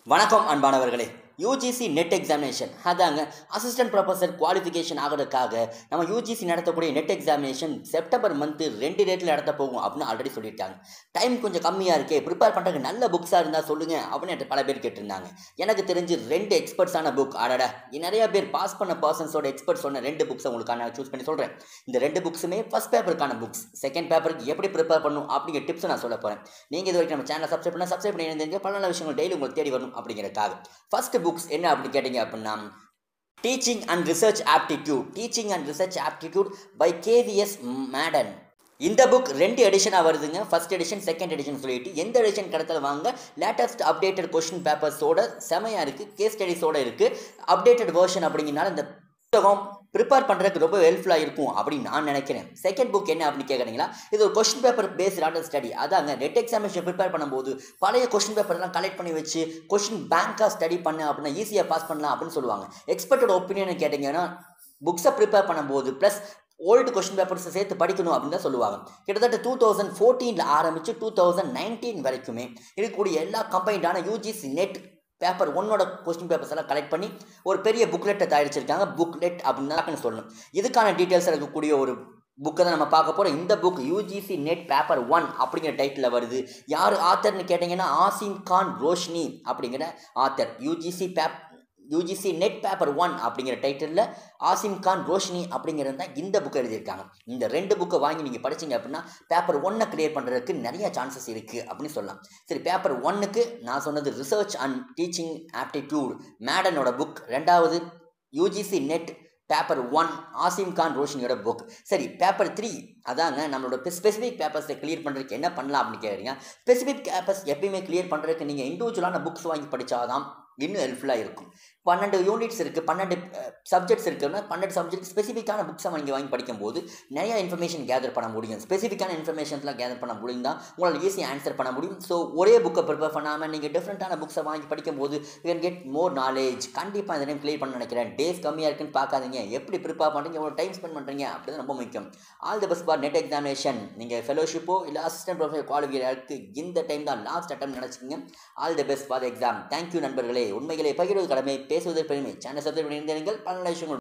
வணக்கம் அன்பானவர்களே UGC NET examination அதாங்க அசிஸ்டன்ட் ப்ரொஃபஸர் குவாலிஃபிகேஷன் ஆகிறதுக்காக நம்ம யூஜிசி நடத்தக்கூடிய நெட் எக்ஸாமினேஷன் செப்டம்பர் மந்த்து ரெண்டு டேட்டில் நடத்த போகும் அப்படின்னு ஆல்ரெடி சொல்லியிருக்காங்க டைம் கொஞ்சம் கம்மியாக இருக்கே ப்ரிப்பேர் பண்ணுறதுக்கு நல்ல புக்ஸாக இருந்தால் சொல்லுங்கள் அப்படின்னு என்கிட்ட பல பேர் கேட்டிருந்தாங்க எனக்கு தெரிஞ்சு ரெண்டு எக்ஸ்பர்ட்ஸான புக் ஆடடா நிறைய பேர் பாஸ் பண்ண பர்சன்ஸோட எக்ஸ்பர்ட் சொன்ன ரெண்டு புக்ஸை உங்களுக்கு நான் சூஸ் பண்ணி சொல்கிறேன் இந்த ரெண்டு புக்ஸுமே ஃபஸ்ட் பேப்பருக்கான புக்ஸ் செகண்ட் பேப்பருக்கு எப்படி ப்ரிப்பேர் பண்ணணும் அப்படிங்கிற டிப்ஸ் நான் சொல்ல போகிறேன் நீங்கள் இது வரைக்கும் நம்ம சேனலை சப்ஸ்கிரைப் பண்ணால் சப்ஸ்கிரைப் பண்ணி இருந்தீங்க பல நல்ல விஷயங்கள் டெய்லி உங்களுக்கு தேடி வரும் அப்படிங்கிறதுக்காக ஃபர்ஸ்ட் புக்ஸ் என்ன அப்படி கேட்டிங்க அப்படின்னா teaching and research aptitude teaching and research aptitude by KVS Madan இந்த புக் ரெண்டு எடிஷனாக வருதுங்க ஃபர்ஸ்ட் எடிஷன் செகண்ட் எடிஷன் சொல்லிட்டு எந்த எடிஷன் கிடைத்தாலும் வாங்க லேட்டஸ்ட் அப்டேட்டட் கொஷின் பேப்பர்ஸோட செமையாக இருக்குது கேஸ் ஸ்டடிஸோட இருக்குது அப்டேட்டட் வேர்ஷன் அப்படிங்கிறனால இந்த புத்தகம் ப்ரிப்பேர் பண்ணுறதுக்கு ரொம்ப ஹெல்ப்ஃபுல்லாக இருக்கும் அப்படின்னு நான் நினைக்கிறேன் செகண்ட் புக் என்ன அப்படின்னு கேட்குறீங்களா இது ஒரு கொஸ்டின் பேப்பர் பேஸ்டான ஸ்டடி அதாங்க நெட் எக்ஸாமினேஷன் ப்ரிப்பேர் பண்ணும்போது பழைய கொஸ்டின் பேப்பர்லாம் கலெக்ட் பண்ணி வச்சு கொஸ்டின் பேங்காக ஸ்டடி பண்ண அப்படின்னா ஈஸியாக பாஸ் பண்ணலாம் அப்படின்னு சொல்லுவாங்க எக்ஸ்பர்ட்டோட ஒப்பீனியன் கேட்டிங்கன்னா புக்ஸை ப்ரிப்பேர் பண்ணும்போது ப்ளஸ் ஓல்டு கொஸ்டின் பேப்பர்ஸை சேர்த்து படிக்கணும் அப்படின்னு தான் சொல்லுவாங்க கிட்டத்தட்ட டூ தௌசண்ட் ஃபோர்டீனில் ஆரம்பித்து டூ தௌசண்ட் நைன்டீன் வரைக்குமே இருக்கக்கூடிய எல்லா கம்பைண்டான யூஜிசி நெட் பேப்பர் ஒன்னோட கொஸ்டின் பேப்பர்ஸ் எல்லாம் கலெக்ட் பண்ணி ஒரு பெரிய புக்லெட்டை தயாரிச்சிருக்காங்க புக்லெட் அப்படின்னு தான் சொல்லணும் இதுக்கான டீட்டெயில்ஸ் இருக்கக்கூடிய ஒரு புக்கை தான் நம்ம பார்க்க போகிறோம் இந்த book UGC NET paper one அப்படிங்கிற டைட்டில் வருது யார் ஆத்தர்னு கேட்டிங்கன்னா ஆசிம் கான் ரோஷ்னி அப்படிங்கிற ஆத்தர் யூஜிசி பேப் யூஜிசி நெட் பேப்பர் ஒன் அப்படிங்கிற டைட்டிலில் ஆசிம் கான் ரோஷினி அப்படிங்கிறது தான் இந்த புக்கை எழுதியிருக்காங்க இந்த ரெண்டு புக்கை வாங்கி நீங்கள் படிச்சீங்க அப்படின்னா பேப்பர் ஒன்னை கிளியர் பண்ணுறதுக்கு நிறைய சான்சஸ் இருக்குது அப்படின்னு சொல்லலாம் சரி பேப்பர் ஒன்னுக்கு நான் சொன்னது ரிசர்ச் அண்ட் டீச்சிங் ஆப்டிடியூட் மேடனோட புக் ரெண்டாவது UGC NET paper one Asim Khan ரோஷினியோட புக் சரி பேப்பர் த்ரீ அதாங்க நம்மளோட ஸ்பெசிஃபிக் பேப்பர்ஸை கிளியர் பண்ணுறதுக்கு என்ன பண்ணலாம் அப்படின்னு கேட்குறீங்க ஸ்பெசிஃபிக் பேப்பர்ஸ் எப்பயுமே கிளியர் பண்ணுறதுக்கு நீங்கள் இண்டிவிஜுவலான புக்ஸ் வாங்கி படித்தாதான் இன்னும் ஹெல்ப்ஃபுல்லாக இருக்கும் பன்னெண்டு யூனிட்ஸ் இருக்குது பன்னெண்டு சப்ஜெக்ட்ஸ் இருக்குன்னா பன்னெண்டு சப்ஜெக்ட் ஸ்பெசிஃபிக்கான புக்ஸை வாங்கி வாங்கி படிக்கும்போது நிறைய இன்ஃபர்மேஷன் கேதர் பண்ண முடியும் ஸ்பெசிஃபிக்கான இன்ஃபர்மேஷன்ஸ்லாம் கேதர் பண்ண முடியும் தான் உங்களால் ஈஸியாக ஆன்சர் பண்ண முடியும் ஸோ ஒரே புக்கை ப்ரிப்பேர் பண்ணாமல் நீங்கள் டிஃப்ரெண்ட்டான புக்ஸை வாங்கி படிக்கும்போது you can get more knowledge கண்டிப்பாக இந்த டைம் கிளியர் பண்ண நினைக்கிறேன் டேஸ் கம்மியாக இருக்குன்னு பார்க்காதீங்க எப்படி ப்ரிப்பேர் பண்ணுறீங்க எவ்வளோ டைம் ஸ்பெண்ட் பண்ணுறீங்க அப்படி ரொம்ப முக்கியம் all the best for NET examination நீங்கள் ஃபெலோஷிப்போ இல்லை அசிஸ்டன்ட் ப்ரொஃபஸர் குவாலிஃபிகருக்கு இந்த டைம் தான் லாஸ்ட் அட்டம் நினச்சிக்கிங்க all the best for exam thank you நண்பர்களே உண்மைகளை பகிர்வது கடமை பேசுவதற்கு பெருமை சேனல் சப்ஸ்கிரைப் பண்ணியிருந்தீர்கள் பல விஷயங்கள்